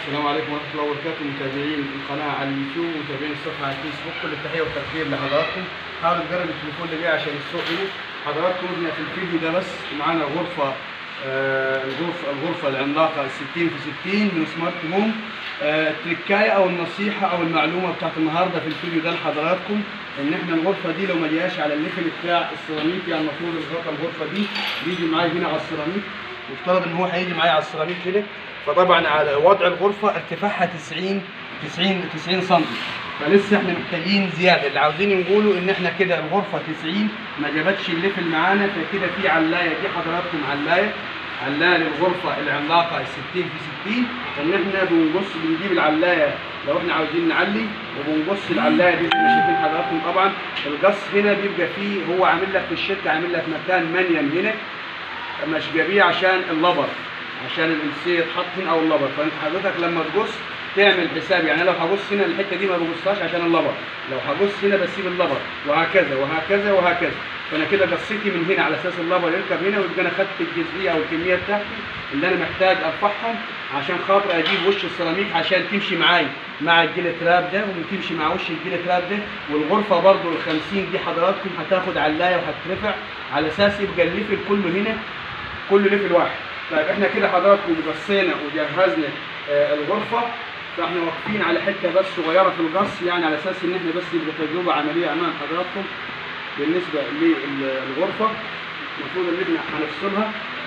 السلام عليكم ورحمه الله وبركاته متابعين القناه على اليوتيوب ومتابعين الصفحه على الفيسبوك كل التحيه والتقدير لحضراتكم حاولوا تجرب التليفون اللي جاي عشان الصوت هنا حضراتكم احنا في الفيديو ده بس معانا غرفه آه الغرفه الغرفه العملاقه 60 في 60 من سمارت هوم آه التركايه او النصيحه او المعلومه بتاعت النهارده في الفيديو ده لحضراتكم ان احنا الغرفه دي لو ما جاش على الليفل بتاع السيراميك يعني المفروض الغطا الغرفه دي بيجي معايا هنا على السيراميك مفترض ان هو هيجي معايا على السيراميك هنا فطبعا على وضع الغرفه ارتفاعها 90 90 90 سم فلسه احنا محتاجين زياده اللي عاوزين نقوله ان احنا كده الغرفه 90 ما جابتش الليفل معانا فكده في علايه دي حضراتكم علايه علايه للغرفه العملاقه ال 60 في 60 ان احنا بنقص بنجيب العلايه لو احنا عاوزين نعلي وبنقص العلايه دي زي ما شايفين حضراتكم طبعا القص هنا بيبقى فيه هو عامل لك في الشركه عامل لك مكان منيم هنا مش جايبيه عشان اللبر عشان الانسيه يتحط هنا او اللبر فانت حضرتك لما تقص تعمل حساب يعني لو هقص هنا الحته دي ما بقصهاش عشان اللبر لو هقص هنا بسيب اللبر وهكذا وهكذا وهكذا فانا كده قصيتي من هنا على اساس اللبر يركب هنا ويبقى انا خدت الجزئيه او الكميه بتاعتي اللي انا محتاج ارفعهم عشان خاطر اجيب وش السيراميك عشان تمشي معاي مع الجيل تراب ده وتمشي مع وش الجيل تراب ده والغرفه برضو ال 50 دي حضراتكم هتاخد علايه وهترفع على اساس يبقى الليفل كله هنا كله ليفل واحد طيب احنا كده حضراتكم قصينا وجهزنا آه الغرفه فاحنا واقفين على حته بس صغيره في القص يعني على اساس ان احنا بس يبقى تجربه عمليه امام حضراتكم بالنسبه للغرفه المفروض ان احنا هنفصلها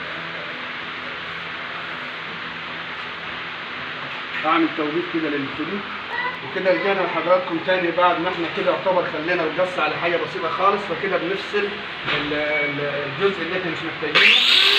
اعمل توضيح كده للفيديو وكده رجعنا لحضراتكم تاني بعد ما احنا كده يعتبر خلينا القص على حاجه بسيطه خالص فكده بنفصل الجزء اللي احنا مش محتاجينه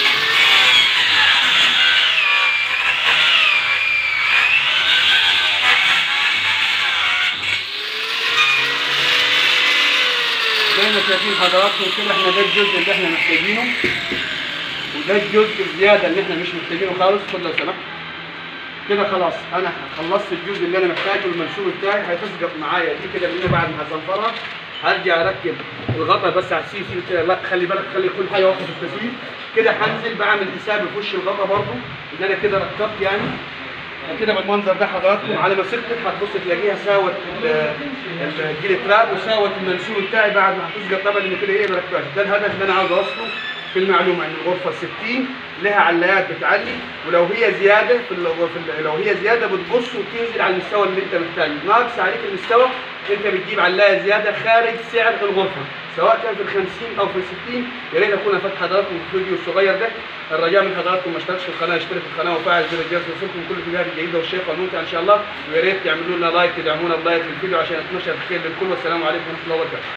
زي ما شايفين حضراتكم كده احنا ده الجزء اللي احنا محتاجينه وده الجزء الزياده اللي احنا مش محتاجينه خالص خد لو سمحت كده خلاص انا خلصت الجزء اللي انا محتاجه المنسوب بتاعي هتسقط معايا دي كده اللي بعد ما هصنفرها هرجع اركب الغطا بس على السي سي كده لا خلي بالك خلي كل حاجه واقفه في التسويق كده هنزل بعمل حسابي في وش الغطا برضو ان انا كده ركبت يعني كده بالمنظر ده حضراتكم على ما سكت هتبص تلاقيها ساوت الجيل تراب وساوت المنسوب بتاعي بعد ما هتسقط طبعا ان كده ايه مركباش ده الهدف اللي انا عاوز اوصله في المعلومه ان الغرفه 60 لها علايات بتعلي ولو هي زياده في, في لو هي زياده بتبص وتنزل على المستوى اللي انت محتاجه ناقص عليك المستوى انت بتجيب علايه زياده خارج سعر الغرفه سواء كان في ال 50 او في ال 60 يا ريت اكون افدت حضراتكم في الفيديو الصغير ده الرجاء من حضراتكم ما اشتركش في القناه يشترك في القناه وفعل زر الجرس يوصلكم كل الفيديوهات الجديده والشيقه والممتعه ان شاء الله ويا ريت تعملوا لنا لايك تدعمونا بلايك للفيديو عشان يتنشر الخير للكل والسلام عليكم ورحمه الله وبركاته